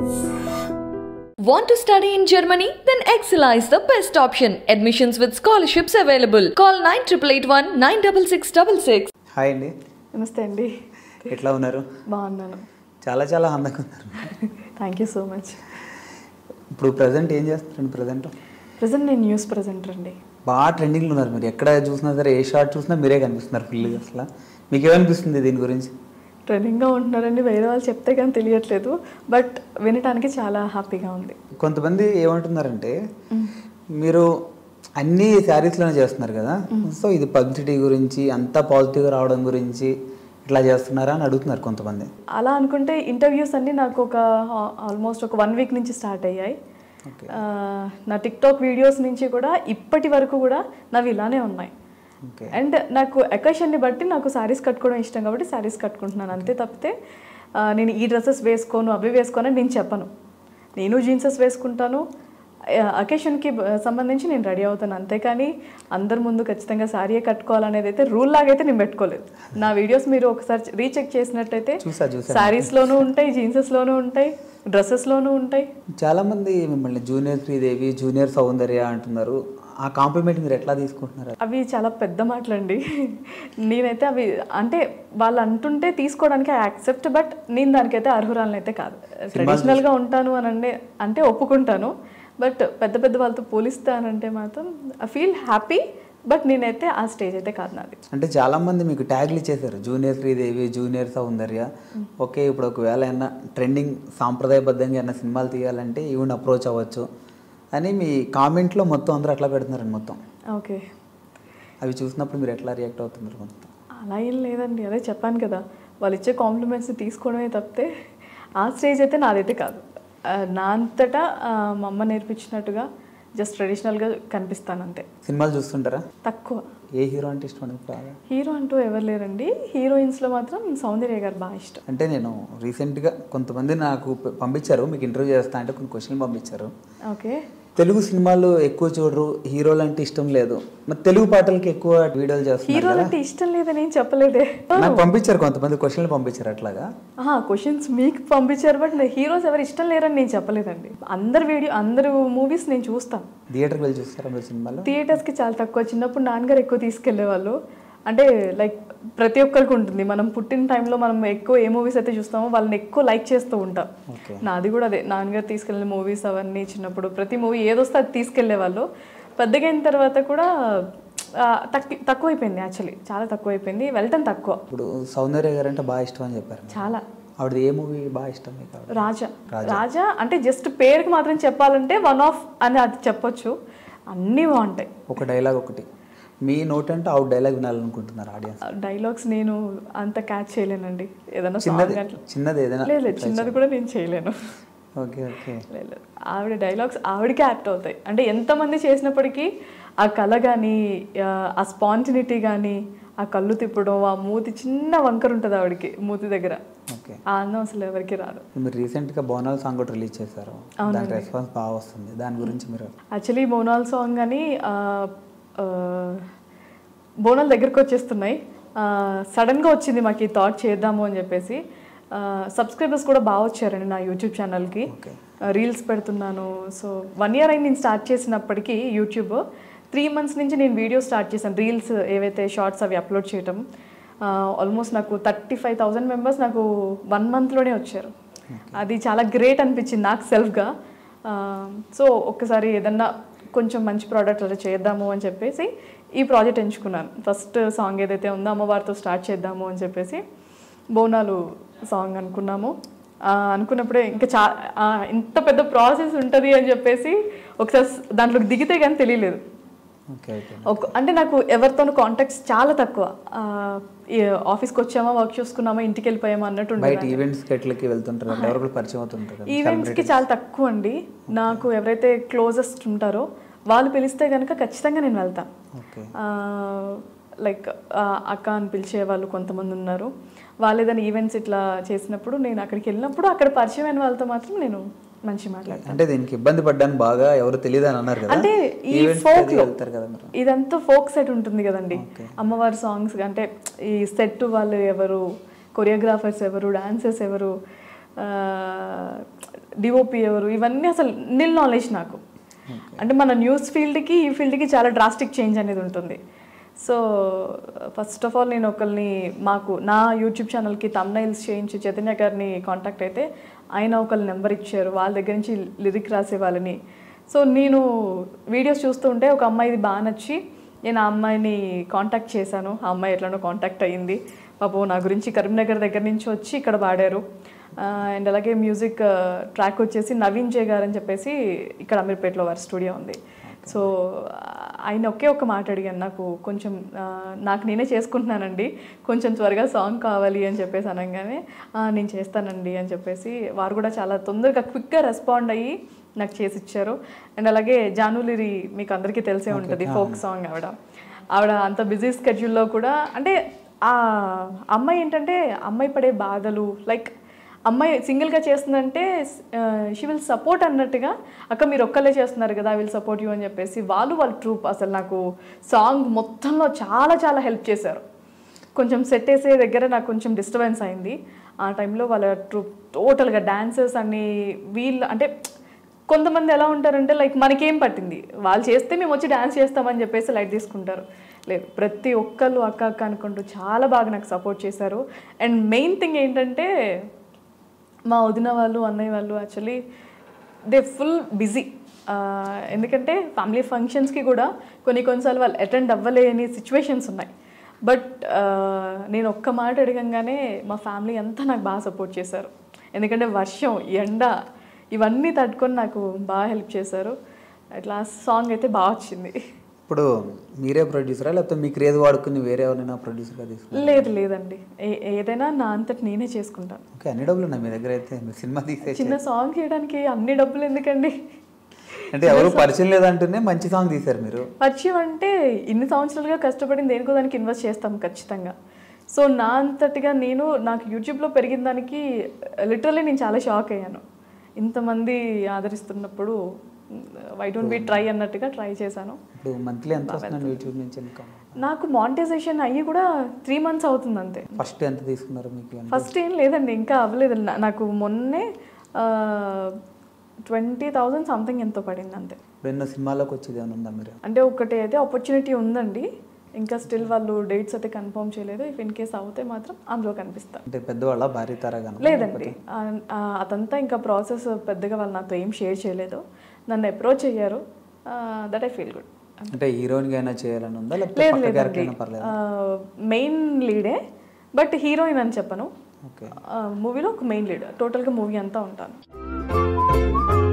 Want to study in Germany? Then Excella is the best option. Admissions with scholarships available. Call 9881 96666. Hi అండి నమస్తే అండి ఎట్లా ఉన్నారు బాగున్నాను చాలా చాలా అందంగా ఉన్నారు థ్యాంక్ యూ సో మచ్ ఇప్పుడు ప్రజెంట్ ఏం చేస్తారండి ప్రజెంట్ ప్రజెంట్ నేను న్యూస్ ప్రజెంటర్ అండి బాగా ట్రెండింగ్లో ఉన్నారు మీరు ఎక్కడ చూసినా సరే ఏ షార్ట్ చూసినా మీరే కనిపిస్తున్నారు ఫుల్గా అసలు మీకు ఏమనిపిస్తుంది దీని గురించి ట్రెండింగ్గా ఉంటున్నారండి వేరే వాళ్ళు చెప్తే కానీ తెలియట్లేదు బట్ వినటానికి చాలా హ్యాపీగా ఉంది కొంతమంది ఏమంటున్నారంటే మీరు అన్ని శారీస్లోనే చేస్తున్నారు కదా సో ఇది పబ్లిసిటీ గురించి అంతా పాజిటివ్గా రావడం గురించి ఇట్లా చేస్తున్నారా అని అడుగుతున్నారు కొంతమంది అలా అనుకుంటే ఇంటర్వ్యూస్ అన్నీ నాకు ఒక ఆల్మోస్ట్ ఒక వన్ వీక్ నుంచి స్టార్ట్ అయ్యాయి ఓకే ఆ, నా టిక్టాక్ వీడియోస్ నుంచి కూడా ఇప్పటి వరకు కూడా నావి ఇలానే ఉన్నాయి ఓకే అండ్ నాకు అకేషన్ని బట్టి నాకు శారీస్ కట్టుకోవడం ఇష్టం కాబట్టి శారీస్ కట్టుకుంటున్నాను అంతే తప్పితే ఆ, నేను ఈ డ్రెస్సెస్ వేసుకోను అవి వేసుకోను అని నేను చెప్పను నేను జీన్సెస్ వేసుకుంటాను అకేషన్కి సంబంధించి నేను రెడీ అవుతాను అంతేకాని అందరి ముందు ఖచ్చితంగా శారీయే కట్టుకోవాలనేది అయితే రూల్ లాగా అయితే నేను పెట్టుకోలేదు నా వీడియోస్ మీరు ఒకసారి రీచెక్ చేసినట్టయితే చూసా చూసా శారీస్లోనూ ఉంటాయి జీన్సెస్లోనూ ఉంటాయి డ్రెస్సెస్లోనూ ఉంటాయి చాలామంది మిమ్మల్ని జూనియర్ శ్రీదేవి జూనియర్ సౌందర్య అంటున్నారు ఆ కాంప్లిమెంట్ మీరు ఎట్లా తీసుకుంటున్నారు అవి చాలా పెద్ద మాటలండి నేనైతే అవి అంటే వాళ్ళు అంటుంటే తీసుకోవడానికి ఐ యాక్సెప్ట్ బట్ నేను దానికైతే అర్హురాలను అయితే కాదు ట్రెడిషనల్గా ఉంటాను అని అంటే అంటే ఒప్పుకుంటాను బట్ పెద్ద పెద్ద వాళ్ళతో పోలిస్తానంటే మాత్రం ఐ ఫీల్ హ్యాపీ బట్ నేనైతే ఆ స్టేజ్ అయితే కాదు నాది అంటే చాలా మంది మీకు ట్యాగ్లు ఇచ్చేసారు junior Sridevi junior Soundarya okay ఇప్పుడు ఒకవేళ ఏమన్నా ట్రెండింగ్ సాంప్రదాయబద్ధంగా ఏమన్నా సినిమాలు తీయాలంటే ఈవెన్ అప్రోచ్ అవ్వచ్చు అని మీ కామెంట్లో మొత్తం అందరూ అట్లా పెడుతున్నారండి మొత్తం ఓకే అవి చూసినప్పుడు మీరు ఎట్లా రియాక్ట్ అవుతున్నారు మొత్తం అలా ఏం లేదండి అదే చెప్పాను కదా వాళ్ళు ఇచ్చే కాంప్లిమెంట్స్ తీసుకోవడమే తప్పితే ఆ స్టేజ్ అయితే నాదైతే కాదు ఆ, నా అంతటా ఆ, మా అమ్మ నేర్పించినట్టుగా జస్ట్ ట్రెడిషనల్గా కనిపిస్తాను అంతే సినిమాలు చూస్తుంటారా తక్కువ ఏ హీరో అంటే ఇష్టం అండి బాగా హీరో అంటూ ఎవరు లేరండి హీరోయిన్స్లో మాత్రం సౌందర్య గారు బాగా ఇష్టం అంటే నేను రీసెంట్గా కొంతమంది నాకు ప- పంపించారు మీకు ఇంటర్వ్యూ చేస్తా అంటే కొన్ని క్వశ్చన్లు పంపించారు ఓకే తెలుగు సినిమాలు ఎక్కువ చూడరు హీరోలు అంటే ఇష్టం లేదు మరి తెలుగు పాటలకి ఎక్కువ వీడియోలు చేస్తున్నారు హీరోలు కదా అంటే ఇష్టం లేదని ఏం చెప్పలేదే నాకు పంపించారు కొంతమంది క్వశ్చన్లు పంపించారు అట్లాగా క్వశ్చన్స్ మీకు పంపించారు బట్ హీరోస్ ఎవరు ఇష్టం లేరని నేను చెప్పలేదండి అందరు వీడియో అందరు మూవీస్ నేను చూస్తాను థియేటర్కి వెళ్ళి చూస్తారా మీరు సినిమాలు థియేటర్స్కి చాలా తక్కువ చిన్నప్పుడు నాన్నగారు ఎక్కువ తీసుకెళ్లేవాళ్ళు అంటే లైక్ ప్రతి ఒక్కరికి ఉంటుంది మనం పుట్టిన టైంలో మనం ఎక్కువ ఏ మూవీస్ అయితే చూస్తామో వాళ్ళని ఎక్కువ లైక్ చేస్తూ ఉంటాం ఓకే నాది కూడా అదే నాన్నగారు తీసుకెళ్ళిన మూవీస్ అవన్నీ చిన్నప్పుడు ప్రతి మూవీ ఏదొస్తే అది తీసుకెళ్లేవాళ్ళు పెద్దగా అయిన తర్వాత కూడా ఆ, తక్కి తక్కువైపోయింది యాక్చువల్లీ చాలా తక్కువైపోయింది వెళ్ళటం తక్కువ ఇప్పుడు సౌందర్య గారు అంటే బాగా ఇష్టం అని చెప్పారు మీరు. చాలా ఆవిడ ఏ మూవీ బాగా ఇష్టం మీకు ఆవిడ రాజా రాజా అంటే జస్ట్ పేరుకి మాత్రం చెప్పాలంటే వన్ ఆఫ్ అని అది చెప్పొచ్చు అన్నీ బాగుంటాయి ఒక డైలాగ్ ఒకటి మీ నోట్ అంటే ఆవిడ డైలాగ్ వినాలనుకుంటున్నారు ఆడియన్స్ డైలాగ్స్ నేను అంత క్యాచ్ చేయలేనండి ఏదైనా చిన్నది సాంగ్ అట్లా చిన్నది ఏదైనా లేదు లేదు చిన్నది కూడా నేను చేయలేను ఓకే ఓకే లేదు లేదు. ఆవిడ డైలాగ్స్ ఆవిడకే యాక్ట్ అవుతాయి అంటే ఎంతమంది చేసినప్పటికీ ఆ కళ కానీ ఆ స్పాంటినిటీ కానీ ఆ కళ్ళు తిప్పడం ఆ మూతి చిన్న వంకర ఉంటుంది ఆవిడకి మూతి దగ్గర ఓకే ఆ అందం అసలు ఎవరికి రాదు మీరు రీసెంట్గా బోనాల్ సాంగ్ కూడా రిలీజ్ చేశారు దాని రెస్పాన్స్ బాగా వస్తుంది దాని గురించి మీరు యాక్చువల్లీ బోనాల్ సాంగ్ అని ఆ, ఆ, బోనాల దగ్గరకు వచ్చేస్తున్నాయి సడన్గా వచ్చింది మాకు ఈ థాట్ చేద్దాము అని చెప్పేసి సబ్స్క్రైబర్స్ కూడా బాగా వచ్చారండి నా యూట్యూబ్ ఛానల్కి ఓకే రీల్స్ పెడుతున్నాను సో వన్ ఇయర్ అయింది నేను స్టార్ట్ చేసినప్పటికీ యూట్యూబ్ త్రీ మంత్స్ నుంచి నేను వీడియో స్టార్ట్ చేశాను రీల్స్ ఏవైతే షార్ట్స్ అవి అప్లోడ్ చేయటం ఆల్మోస్ట్ నాకు థర్టీ ఫైవ్ థౌజండ్ మెంబర్స్ నాకు వన్ మంత్లోనే వచ్చారు అది చాలా గ్రేట్ అనిపించింది నాకు సెల్ఫ్గా సో ఒక్కసారి ఏదన్నా కొంచెం మంచి ప్రోడక్ట్ అలా చేద్దాము అని చెప్పేసి ఈ ప్రాజెక్ట్ ఎంచుకున్నాను ఫస్ట్ సాంగ్ ఏదైతే ఉందో అమ్మవారితో స్టార్ట్ చేద్దాము అని చెప్పేసి బోనాలు సాంగ్ అనుకున్నాము ఆ, అనుకున్నప్పుడే ఇంకా చా ఆ, ఇంత పెద్ద ప్రాసెస్ ఉంటుంది అని చెప్పేసి ఒకసారి దాంట్లోకి దిగితే కానీ తెలియలేదు ఓకే ఓకే ఒక అంటే నాకు ఎవరితోనూ కాంటాక్ట్స్ చాలా తక్కువ ఆ, ఈ ఆఫీస్కి వచ్చామా వర్క్ చూసుకున్నామా ఇంటికి వెళ్ళిపోయామా అన్నట్టు ఉండేది. బయట ఈవెంట్స్ గట్లకి వెళ్తుంటారు అంటే ఎవరు పరిచయం అవుతుంటారు కదా. ఈవెంట్స్కి చాలా తక్కువ అండి నాకు ఎవరైతే క్లోజెస్ట్ ఉంటారో వాళ్ళు పిలిస్తే కనుక ఖచ్చితంగా నేను వెళ్తాను ఓకే లైక్ అక్క అని పిలిచే వాళ్ళు కొంతమంది ఉన్నారు వాళ్ళు ఏదైనా ఈవెంట్స్ ఇట్లా చేసినప్పుడు నేను అక్కడికి వెళ్ళినప్పుడు అక్కడ పరిచయం అయిన వాళ్ళతో మాత్రం నేను మంచి మాట్లాడతాను అంటే దీనికి ఇబ్బంది పడ్డాను బాగా ఎవరు తెలియదు అని అన్నారు కదా అంటే ఈ Events folk కి లో వెళ్తారు కదా మీరు ఇదంతా ఫోక్ సెట్ ఉంటుంది కదండి అమ్మవారి సాంగ్స్ అంటే ఈ సెట్ వాళ్ళు ఎవరు కొరియోగ్రాఫర్స్ ఎవరు డాన్సర్స్ ఎవరు ఆ, డిఓపి ఎవరు ఇవన్నీ అసలు నిల్ నాలెడ్జ్ నాకు అంటే మన న్యూస్ ఫీల్డ్కి ఈ ఫీల్డ్కి చాలా డ్రాస్టిక్ చేంజ్ అనేది ఉంటుంది సో ఫస్ట్ ఆఫ్ ఆల్ నేను ఒకరిని మాకు నా యూట్యూబ్ ఛానల్కి తమ్నైల్స్ చేయించి చైతన్య గారిని కాంటాక్ట్ అయితే ఆయన ఒకళ్ళు నెంబర్ ఇచ్చారు వాళ్ళ దగ్గర నుంచి లిరిక్ రాసే వాళ్ళని సో నేను వీడియోస్ చూస్తూ ఉంటే ఒక అమ్మాయిది బాగా నచ్చి నేను ఆ అమ్మాయిని కాంటాక్ట్ చేశాను ఆ అమ్మాయి ఎట్లనో కాంటాక్ట్ అయ్యింది పాపం నా గురించి కరీంనగర్ దగ్గర నుంచి వచ్చి ఇక్కడ పాడారు అండ్ అలాగే మ్యూజిక్ ట్రాక్ వచ్చేసి నవీన్ జే గారు అని చెప్పేసి ఇక్కడ అమీర్పేటలో వారి స్టూడియో ఉంది సో ఆయన ఒకే ఒక మాట అడిగాను నాకు కొంచెం ఆ, నాకు నేనే చేసుకుంటున్నానండి కొంచెం త్వరగా సాంగ్ కావాలి అని చెప్పేసి అనగానే "ఆ, నేను చేస్తానండి అని చెప్పేసి వారు కూడా చాలా తొందరగా క్విక్గా రెస్పాండ్ అయ్యి నాకు చేసి ఇచ్చారు అండ్ అలాగే జానులిరి మీకు అందరికీ తెలిసే ఉంటుంది ఫోక్ సాంగ్ ఆవిడ ఆవిడ అంత బిజీ స్కెడ్యూల్లో కూడా అంటే ఆ అమ్మాయి ఏంటంటే అమ్మాయి పడే బాధలు లైక్ అమ్మాయి సింగిల్గా చేస్తుందంటే షీ విల్ సపోర్ట్ అన్నట్టుగా అక్క మీరు ఒక్కలే చేస్తున్నారు కదా ఐ విల్ సపోర్ట్ యూ అని చెప్పేసి వాళ్ళు వాళ్ళ ట్రూప్ అసలు నాకు సాంగ్ మొత్తంలో చాలా చాలా హెల్ప్ చేశారు కొంచెం సెట్ వేసే దగ్గర నాకు కొంచెం డిస్టర్బెన్స్ అయింది ఆ టైంలో వాళ్ళ ట్రూప్ టోటల్గా డాన్సర్స్ అన్ని వీళ్ళు అంటే కొంతమంది ఎలా ఉంటారంటే లైక్ మనకేం పట్టింది వాళ్ళు చేస్తే మేము వచ్చి డ్యాన్స్ చేస్తామని చెప్పేసి లైట్ తీసుకుంటారు లేదు ప్రతి ఒక్కళ్ళు అక్క అక్క అనుకుంటూ చాలా బాగా నాకు సపోర్ట్ చేశారు అండ్ మెయిన్ థింగ్ ఏంటంటే మా వదిన వాళ్ళు అన్నయ్య వాళ్ళు యాక్చువల్లీ దే ఫుల్ బిజీ ఎందుకంటే ఫ్యామిలీ ఫంక్షన్స్కి కూడా కొన్ని కొన్నిసార్లు వాళ్ళు అటెండ్ అవ్వలేని సిచ్యువేషన్స్ ఉన్నాయి బట్ నేను ఒక్క మాట అడగంగానే మా ఫ్యామిలీ అంతా నాకు బాగా సపోర్ట్ చేశారు ఎందుకంటే వర్షం ఎండ ఇవన్నీ తట్టుకొని నాకు బాగా హెల్ప్ చేశారు అట్లా సాంగ్ అయితే బాగా వచ్చింది ఇప్పుడు మీరే ప్రొడ్యూసరా లేకపోతే మీ క్రేజ్ వాడుకుని వేరే ఎవరైనా ప్రొడ్యూసర్గా తీసుకున్నారు లేదు లేదండి ఏ- ఏదైనా నా అంతటి నేనే చేసుకుంటాను ఓకే అన్ని డబ్బులు ఉన్నాయి మీ దగ్గర అయితే మీరు సినిమా తీసే చిన్న సాంగ్ చేయడానికి అన్ని డబ్బులు ఎందుకండి అంటే ఎవరు పరిచయం లేదంటూనే మంచి సాంగ్ తీశారు మీరు పరిచయం అంటే ఇన్ని సంవత్సరాలుగా కష్టపడి దేనికో దానికి ఇన్వెస్ట్ చేస్తాం ఖచ్చితంగా సో నా అంతటిగా నేను నాకు యూట్యూబ్లో పెరిగిన దానికి లిటరల్లీ నేను చాలా షాక్ అయ్యాను ఇంతమంది ఆదరిస్తున్నప్పుడు వై డోంట్ బి ట్రై అన్నట్టుగా ట్రై చేశాను ఇప్పుడు మంత్లీ ఎంత వస్తున్నాను యూట్యూబ్ నుంచి ఇన్కమ్ నాకు మానిటైజేషన్ అయ్యి కూడా త్రీ మంత్స్ అవుతుంది అంతే ఫస్ట్ ఎంత తీసుకున్నారు మీకు ఫస్ట్ ఏం లేదండి ఇంకా అవ్వలేదు నా- నాకు మొన్నే ట్వంటీ థౌజండ్ సంథింగ్ ఎంతో పడింది అంతే ఇప్పుడు ఎన్నో సినిమాలోకి వచ్చేది ఏమైనా ఉందా మీరు అంటే ఒకటి అయితే ఆపర్చునిటీ ఉందండి ఇంకా స్టిల్ వాళ్ళు డేట్స్ అయితే కన్ఫర్మ్ చేయలేదు ఇఫ్ ఇన్ కేస్ అవుతే మాత్రం అందులో కనిపిస్తా అంటే పెద్దవాళ్ళ భారీ తరగా లేదండి ఆ- ఆ అదంతా ఇంకా ప్రాసెస్ పెద్దగా వాళ్ళు నాతో ఏం షేర్ చేయలేదు నన్ను అప్రోచ్ అయ్యారు దట్ ఐ ఫీల్ గుడ్ అంటే హీరోయిన్గా అయినా చేయాలని ఉందా లేకపోతే లేదు పక్క లేదండి క్యారెక్టర్ అయినా పర్లేదు మెయిన్ లీడే బట్ హీరోయిన్ అని చెప్పను ఓకే మూవీలో ఒక మెయిన్ లీడ్ టోటల్గా మూవీ అంతా ఉంటాను